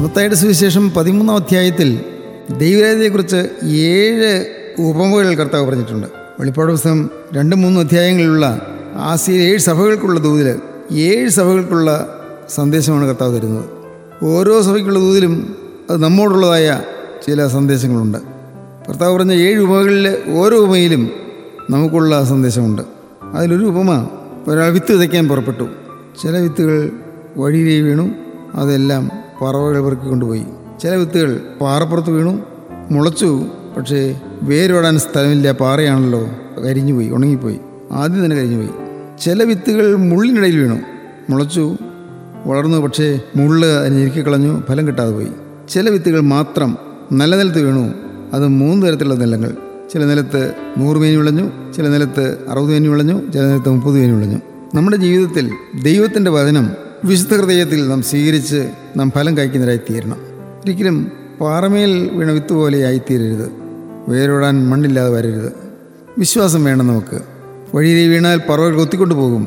മത്തായുടെ സുവിശേഷം പതിമൂന്നാം അധ്യായത്തിൽ ദൈവരാജ്യത്തെക്കുറിച്ച് ഏഴ് ഉപമകൾ കർത്താവ് പറഞ്ഞിട്ടുണ്ട് വെളിപ്പാട് പുസ്തകം രണ്ടും മൂന്നും അധ്യായങ്ങളിലുള്ള ആസിയ ഏഴ് സഭകൾക്കുള്ള ദൂതിൽ ഏഴ് സഭകൾക്കുള്ള സന്ദേശമാണ് കർത്താവ് തരുന്നത് ഓരോ സഭയ്ക്കുള്ള ദൂതിലും അത് നമ്മോടുള്ളതായ ചില സന്ദേശങ്ങളുണ്ട് കർത്താവ് പറഞ്ഞ ഏഴ് ഉപമകളിൽ ഓരോ ഉപമയിലും നമുക്കുള്ള സന്ദേശമുണ്ട് അതിലൊരു ഉപമ ഒരാൾ വിത്ത് വിതയ്ക്കാൻ പുറപ്പെട്ടു ചില വിത്തുകൾ വഴിയിലേ വീണു അതെല്ലാം പറവകൾ പെറുക്കി കൊണ്ടുപോയി ചില വിത്തുകൾ പാറപ്പുറത്ത് വീണു മുളച്ചു പക്ഷേ വേരോടാൻ സ്ഥലമില്ല പാറയാണല്ലോ കരിഞ്ഞുപോയി ഉണങ്ങിപ്പോയി ആദ്യം തന്നെ കരിഞ്ഞുപോയി ചില വിത്തുകൾ മുള്ളിനിടയിൽ വീണു മുളച്ചു വളർന്നു പക്ഷേ മുള്ള് അതിന് ഞെരുക്കിക്കളഞ്ഞു ഫലം കിട്ടാതെ പോയി ചില വിത്തുകൾ മാത്രം നല്ല നിലത്ത് വീണു അത് മൂന്ന് തരത്തിലുള്ള നിലങ്ങൾ ചില നിലത്ത് നൂറ് മേനി വിളഞ്ഞു ചില നിലത്ത് അറുപത് മേനി വിളഞ്ഞു ചില നിലത്ത് മുപ്പത് മേനി വിളഞ്ഞു നമ്മുടെ ജീവിതത്തിൽ ദൈവത്തിൻ്റെ വചനം വിശുദ്ധ ഹൃദയത്തിൽ നാം സ്വീകരിച്ച് നാം ഫലം കഴിക്കുന്നവരായി തീരണം ഒരിക്കലും പാറമേൽ വീണ വിത്ത് പോലെ ആയിത്തീരരുത് വേരോടാൻ മണ്ണില്ലാതെ വരരുത് വിശ്വാസം വേണം നമുക്ക് വഴിയിൽ വീണാൽ പറവകൾ കൊത്തിക്കൊണ്ട് പോകും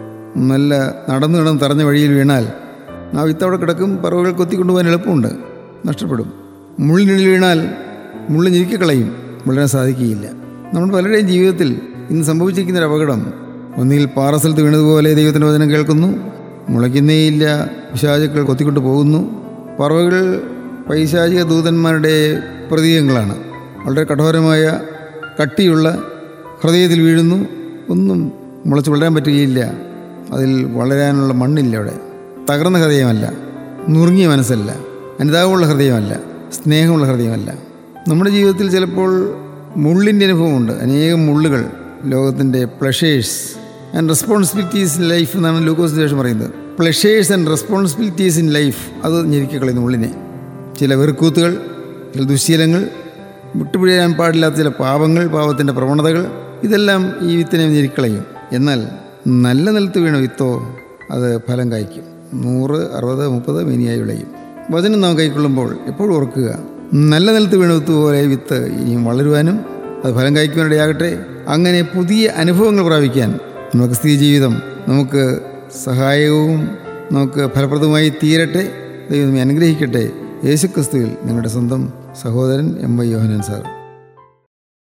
നല്ല നടന്നു നടന്ന് തറഞ്ഞ വഴിയിൽ വീണാൽ ആ വിത്ത് അവിടെ കിടക്കും പറവകൾ കൊത്തിക്കൊണ്ടു പോകാൻ എളുപ്പമുണ്ട് നഷ്ടപ്പെടും മുള്ളിനുള്ളിൽ വീണാൽ മുള്ളി ഞെരുക്കിക്കളയും വളരാൻ സാധിക്കുകയില്ല നമ്മുടെ പലരുടെയും ജീവിതത്തിൽ ഇന്ന് സംഭവിച്ചിരിക്കുന്ന ഒരു അപകടം ഒന്നുകിൽ പാറസ്ഥലത്ത് വീണതുപോലെ ദൈവത്തിൻ്റെ വചനം കേൾക്കുന്നു മുളയ്ക്കുന്നേയില്ല പിശാചുക്കൾ കൊത്തിക്കൊണ്ട് പോകുന്നു പറവകൾ പൈശാചിക ദൂതന്മാരുടെ പ്രതീകങ്ങളാണ് വളരെ കഠോരമായ കട്ടിയുള്ള ഹൃദയത്തിൽ വീഴുന്നു ഒന്നും മുളച്ച് വളരാൻ പറ്റുകയില്ല അതിൽ വളരാനുള്ള മണ്ണില്ല അവിടെ തകർന്ന ഹൃദയമല്ല നുറുങ്ങിയ മനസ്സല്ല അനുതാപമുള്ള ഹൃദയമല്ല സ്നേഹമുള്ള ഹൃദയമല്ല നമ്മുടെ ജീവിതത്തിൽ ചിലപ്പോൾ മുള്ളിൻ്റെ അനുഭവമുണ്ട് അനേകം മുള്ളുകൾ ലോകത്തിൻ്റെ pleasures and responsibilities in life എന്നാണ് ലൂക്കോസ് ശേഷം പറയുന്നത് pleasures and responsibilities in life അത് ഞെരുക്കി കളയുന്നു ഉള്ളിനെ ചില വെറുക്കൂത്തുകൾ ചില ദുശ്ശീലങ്ങൾ വിട്ടുപിഴയാൻ പാടില്ലാത്ത ചില പാപങ്ങൾ പാപത്തിൻ്റെ പ്രവണതകൾ ഇതെല്ലാം ഈ വിത്തിനെ ഞെരിക്കളയും എന്നാൽ നല്ല നിലത്ത് വീണ വിത്തോ അത് ഫലം കായ്ക്കും നൂറ് അറുപത് മുപ്പത് മിനിയായി വിളയും വചനം നാം കൈക്കൊള്ളുമ്പോൾ എപ്പോഴും ഓർക്കുക നല്ല നിലത്ത് വീണ വിത്ത് പോലെ വിത്ത് ഇനിയും വളരുവാനും അത് ഫലം കായ്ക്കുവാനിടയാകട്ടെ അങ്ങനെ പുതിയ അനുഭവങ്ങൾ പ്രാപിക്കാൻ നമുക്ക് സ്ത്രീ ജീവിതം നമുക്ക് സഹായവും നമുക്ക് ഫലപ്രദമായി തീരട്ടെ ദൈവം നമ്മെ അനുഗ്രഹിക്കട്ടെ യേശുക്രിസ്തുവിൽ നിങ്ങളുടെ സ്വന്തം സഹോദരൻ എം വൈ യോഹനൻ സാർ